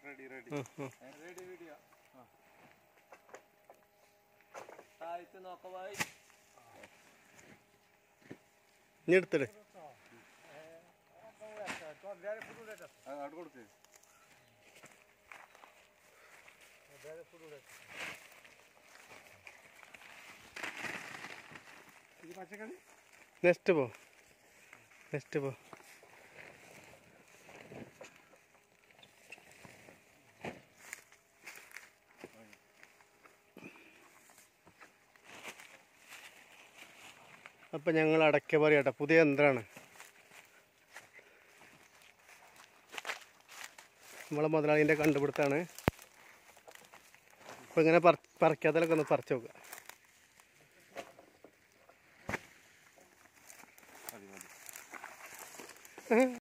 Ready ready ഉം, ഉം. Ready video താഴത്ത് നോക്കവായി ഇനി എടുത്തിട് അവിടെ കൊടുക്ക് ഇത് പച്ചക്കറി നെക്സ്റ്റ് പോ നെക്സ്റ്റ് പോ അപ്പം ഞങ്ങൾ അടയ്ക്ക പറയട്ടെ പുതിയ യന്ത്രമാണ് നമ്മളെ മുതലാളിൻ്റെ കണ്ടുപിടുത്താണ് ഇപ്പം ഇങ്ങനെ പറ പറിക്കാത്തലൊക്കെ ഒന്ന് പറിച്ചു നോക്കുക മതി മതി